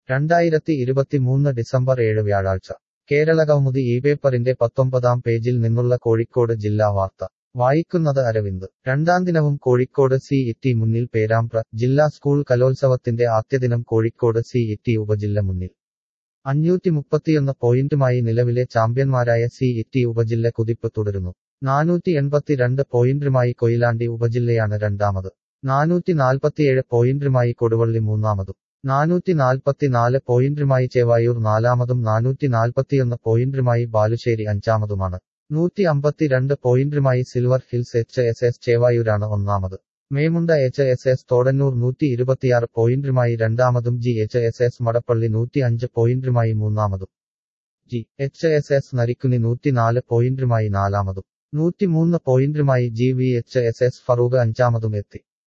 രണ്ടായിരത്തി ഇരുപത്തിമൂന്ന് ഡിസംബർ ഏഴ് വ്യാഴാഴ്ച കേരളകൗമുദി ഈ പേപ്പറിന്റെ പത്തൊമ്പതാം പേജിൽ നിന്നുള്ള കോഴിക്കോട് ജില്ലാ വാർത്ത വായിക്കുന്നത് അരവിന്ദ് രണ്ടാം ദിനവും കോഴിക്കോട് സി ഇറ്റി മുന്നിൽ പേരാമ്പ്ര ജില്ലാ സ്കൂൾ കലോത്സവത്തിന്റെ ആദ്യദിനം കോഴിക്കോട് സി ഇറ്റി ഉപജില്ല മുന്നിൽ അഞ്ഞൂറ്റി മുപ്പത്തിയൊന്ന് പോയിന്റുമായി നിലവിലെ ചാമ്പ്യന്മാരായ സി ഇറ്റി ഉപജില്ല കുതിപ്പ് തുടരുന്നു നാനൂറ്റി എൺപത്തിരണ്ട് പോയിന്റുമായി കൊയിലാണ്ടി ഉപജില്ലയാണ് രണ്ടാമത് നാനൂറ്റി നാൽപ്പത്തിയേഴ് പോയിന്റുമായി കൊടുവള്ളി മൂന്നാമതും നാനൂറ്റി നാൽപ്പത്തിനാല് പോയിന്റുമായി ചേവായൂർ നാലാമതും നാനൂറ്റി നാൽപ്പത്തിയൊന്ന് പോയിന്റുമായി ബാലുശ്ശേരി അഞ്ചാമതുമാണ് നൂറ്റി അമ്പത്തിരണ്ട് പോയിന്റുമായി Silver Hills H S S ചേവായൂരാണ് ഒന്നാമത് Memunda H S S Thodannur നൂറ്റി ഇരുപത്തിയാറ് പോയിന്റുമായി രണ്ടാമതും G H S S Madappally നൂറ്റി അഞ്ച് പോയിന്റുമായി മൂന്നാമതും G H S S Narikkuni നൂറ്റിനാല് പോയിന്റുമായി നാലാമതും നൂറ്റിമൂന്ന് പോയിന്റുമായി G V H S S Farook അഞ്ചാമതും എത്തി